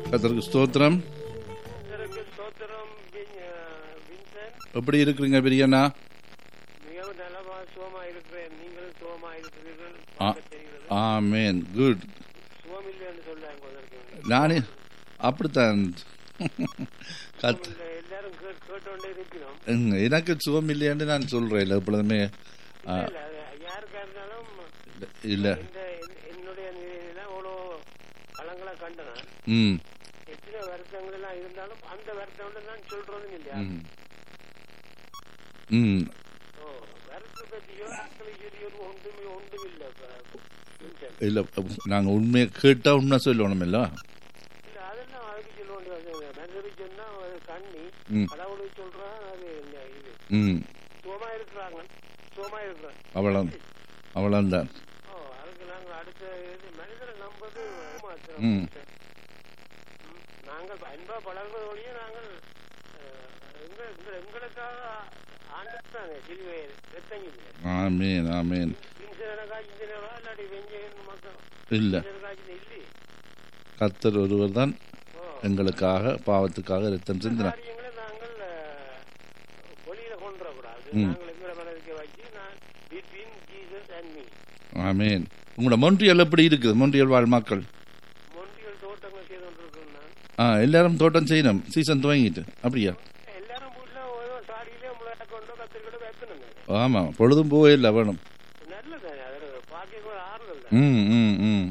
கத்தருக்கு ஸ்தோத்திரம் கர்த்தருக்கு ஸ்தோத்திரம் வின்- அஹ், வின்சென்ட் எப்படி இருக்கிறீங்க பிரியண்ணா மிகவும் நலமா சுகமா இருக்கிறேன் நீங்களும் சுகமா இருக்கிறீர்கள் ஆ. பார்க்க தெரிகிறது ஆமேன் குட் சுகம் இல்லைன்னு சொல்லாங்க உங்களுக்கு நானே அப்படித்தான் கத் இல்ல, எல்லாரும் கேட்- கேட்டோண்டே இருக்கிறோம் ம், எனக்கு சுகம் இல்லையான்னு நான் சொல்றேன் எப்பொழுதுமே ஆ, இல்ல, அது யாருக்கா இருந்தாலும் இல்ல இந்த என்- என்னுடைய நிலையில அவ்வளோ பழங்களா கண்டனான் ம் எத்தனை வருத்தங்கள் எல்லாம் இருந்தாலும் அந்த வருத்தம் நான் சொல்றதும் இல்லையா ம் ம் ஓ வருத்த பத்தியோ அக்களை சொல்லியோ ஒன்றுமே ஒன்றும் இல்லை வின்சென்ட் இல்ல நாங்க உண்மையை கேட்டா உண்மை சொல்லணும் இல்ல இல்ல அதெல்லாம் அதுக்கு சொல்ல வேண்டிய மனிதருக்கு சொன்னா அது கண்ணி ம் கடவுளுக்கு சொல்றான் அது என்ன இது ம் சுகமா இருக்கிறாங்க சுகமா இருக்கிறாங்க அவ்வளோ அவ்வளோதான் ஓ அதுக்கு நாங்கள் அடுத்த இது மனிதரை நம்பது ஏமாத்துறோம். ம். ம். நாங்கள் அன்பா பழகுவதோடையே நாங்கள் அஹ், எங்க எங்க- எங்களுக்காக ஆண்டுட்டாங்க சிலுவை ரத்தங்கிங்க ஆமேன் ஆமேன் இன்சனக்கா இன்சனவா இல்லாட்டி வெஞ்சகன் மக்கள் இல்ல இன்சனக்காச்சு இல்லி கத்தர் ஒருவர் தான் ஓ எங்களுக்காக பாவத்துக்காக ரத்தம் சிந்தினார் காரியங்களை நாங்கள் அஹ், வெளியில கொண்டு வரக்கூடாது ம். நாங்கள் எங்களை மனதுக்கு வச்சு நான் between Jesus and me amen உங்களோட மொன்றியல் எப்படி இருக்குது மொன்றியல் வாழ் மக்கள் மொண்டிகள் தோட்டங்கள் செய்து கொண்டிருக்கோம் நான் ஆ எல்லாரும் தோட்டம் செய்யணும் சீசன் துவங்கிட்டு அப்படியா எல்லாரும் வீட்டுல ஓரோ சாடியிலே முளைய கொண்டோ கத்திரிக்கொண்டோ வைக்கணுங்க ஆமாம் பொழுதும் போவே இல்லை வேணும் நல்லது அது பாக்கி கூட ஆறுதல் தான் ம் ம் ம்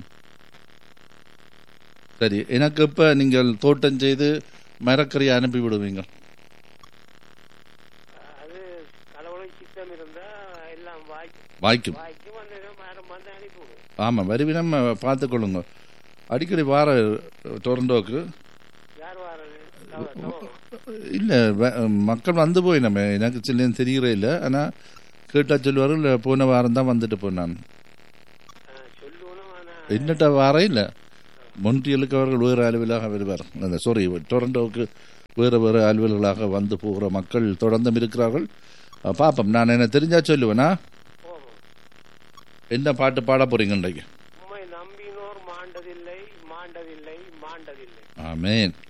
சரி எனக்கு இப்போ நீங்கள் தோட்டம் செய்து மரக்கறியை அனுப்பி விடுவீங்க அது கடவுளுக்கு சித்தம் இருந்தா எல்லாம் வாய்க்கு வாய்க்கும் வாய்க்கு வந்து மரம் வந்து அனுப்பிவிடும் ஆமாம் வருவினம் பார்த்துக்கொள்ளுங்க அடிக்கடி வார டொரண்டோக்கு யார் வாரது தவ- தவம். இல்லை மக்கள் வந்து போய் நம்ம எனக்கு சில்லேன்னு தெரியறே இல்லை ஆனால் கேட்டால் சொல்லுவார் இல்லை போன வாரம் தான் வந்துட்டு போனான் ஆ, சொல்லணும் ஆனா என்னட்ட வாரம் இல்லை மொன்றியலுக்கு அவர்கள் வேறு அலுவலாக வருவார் அந்த சாரி டொரண்டோவுக்கு வேறு வேறு அலுவல்களாக வந்து போகிற மக்கள் தொடர்ந்தும் இருக்கிறார்கள் அஹ், பார்ப்போம் நான் என்ன தெரிஞ்சா சொல்லுவேனா போவோம் என்ன பாட்டு பாட போறீங்க இன்றைக்கு உம்மை நம்பினோர் மாண்டதில்லை மாண்டதில்லை மாண்டதில்லை ஆமேன்